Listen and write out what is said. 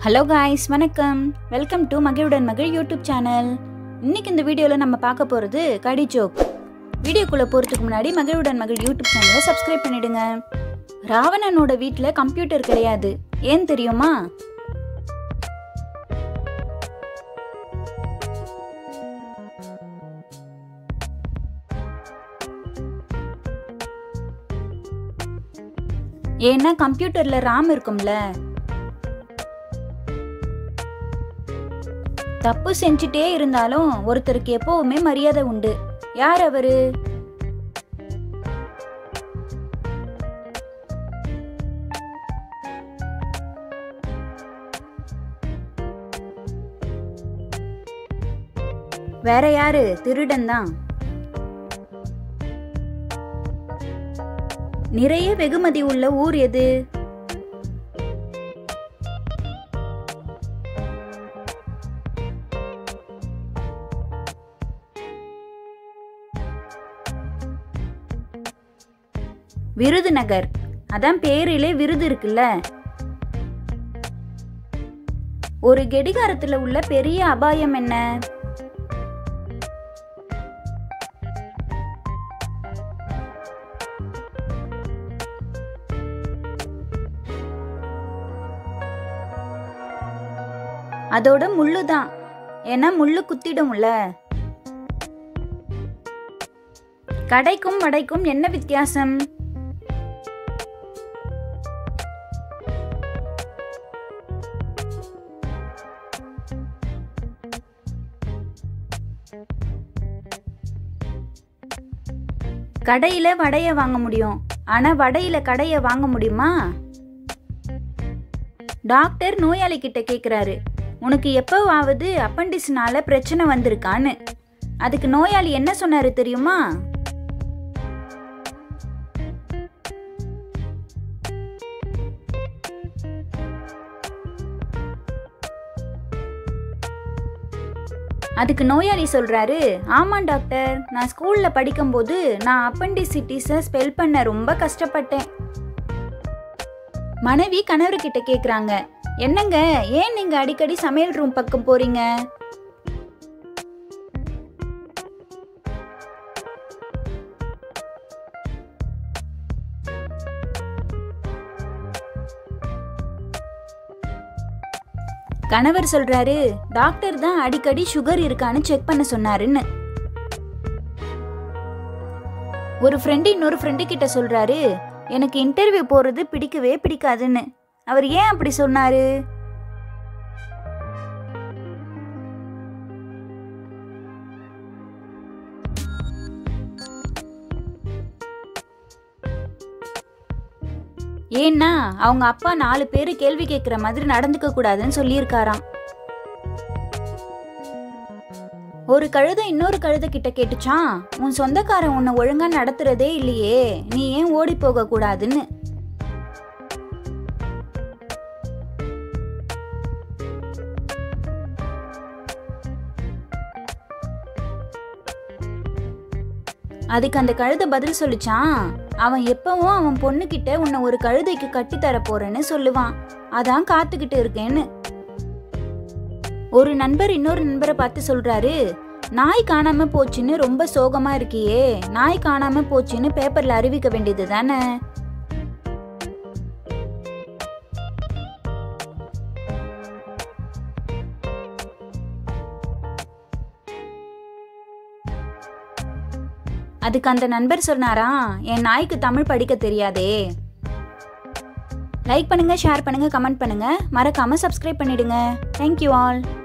hello guys வணக்கம் welcome to மகிழுடன் மகிழ் யூடியூப் சேனல் இன்னைக்கு இந்த வீடியோவில் நம்ம பார்க்க போகிறது கடி ஜோக் வீடியோக்குள்ளே போகிறதுக்கு முன்னாடி மகிழுடன் மகிழ் யூடியூப் சேனலை சப்ஸ்கிரைப் பண்ணிடுங்க ராவணனோட வீட்டில் கம்ப்யூட்டர் கிடையாது ஏன் தெரியுமா ஏன்னா கம்ப்யூட்டர்ல ராம் இருக்கும்ல தப்பு செஞ்சுட்டே இருந்தாலும் ஒருத்தருக்கு எப்பவுமே மரியாதை உண்டு யார் அவரு வேற யாரு திருடன் தான் நிறைய வெகுமதி உள்ள ஊர் எது விருதுநகர் அதான் பேரிலே விருது இருக்குல்ல ஒரு கெடிகாரத்துல உள்ள பெரிய அபாயம் என்ன அதோட முள்ளு தான் ஏன்னா முள்ளு குத்திடும்ல கடைக்கும் வடைக்கும் என்ன வித்தியாசம் கடையில வடைய வாங்க முடியும் ஆனா வடையில கடைய வாங்க முடியுமா டாக்டர் நோயாளி கிட்ட கேக்குறாரு உனக்கு எப்பவாவது அப்பண்டிஸ்னால பிரச்சனை வந்திருக்கான்னு அதுக்கு நோயாளி என்ன சொன்னாரு தெரியுமா அதுக்கு நோயாளி சொல்றாரு ஆமா டாக்டர் நான் ஸ்கூல்ல படிக்கும்போது நான் அப்பண்டிசிட்டிஸை ஸ்பெல் பண்ண ரொம்ப கஷ்டப்பட்டேன் மனைவி கணவர்கிட்ட கேக்குறாங்க என்னங்க ஏன் நீங்க அடிக்கடி சமையல் ரூம் பக்கம் போறீங்க கணவர் சொல்றாரு டாக்டர் தான் அடிக்கடி சுகர் இருக்கான்னு செக் பண்ண சொன்னாருன்னு ஒரு ஃப்ரெண்டு இன்னொரு ஃப்ரெண்டு கிட்ட சொல்றாரு எனக்கு இன்டர்வியூ போறது பிடிக்கவே பிடிக்காதுன்னு அவர் ஏன் அப்படி சொன்னாரு ஏன்னா அவங்க அப்பா நாலு பேர் கேள்வி கேட்குற மாதிரி நடந்துக்க கூடாதுன்னு சொல்லியிருக்காராம் ஒரு கழுதை இன்னொரு கழுதை கிட்ட கேட்டுச்சான் உன் சொந்தக்காரன் உன்னை ஒழுங்கா நடத்துறதே இல்லையே நீ ஏன் ஓடி போக கூடாதுன்னு அதுக்கு அந்த கழுதை பதில் சொல்லிச்சான் அவன் எப்பவும் அவன் பொண்ணுகிட்ட உன்னை ஒரு கழுதைக்கு கட்டி தர போறேன்னு சொல்லுவான் அதான் காத்துக்கிட்டு இருக்கேன்னு ஒரு நண்பர் இன்னொரு நண்பரை பார்த்து சொல்றாரு நாய் காணாம போச்சுன்னு ரொம்ப சோகமா இருக்கியே நாய் காணாம போச்சுன்னு பேப்பர்ல அறிவிக்க வேண்டியது தானே அதுக்கு அந்த நண்பர் சொன்னாரா என் நாய்க்கு தமிழ் படிக்க தெரியாதே லைக் பண்ணுங்க ஷேர் பண்ணுங்க கமெண்ட் பண்ணுங்க மறக்காம சப்ஸ்கிரைப் பண்ணிடுங்க தேங்க்யூ ஆல்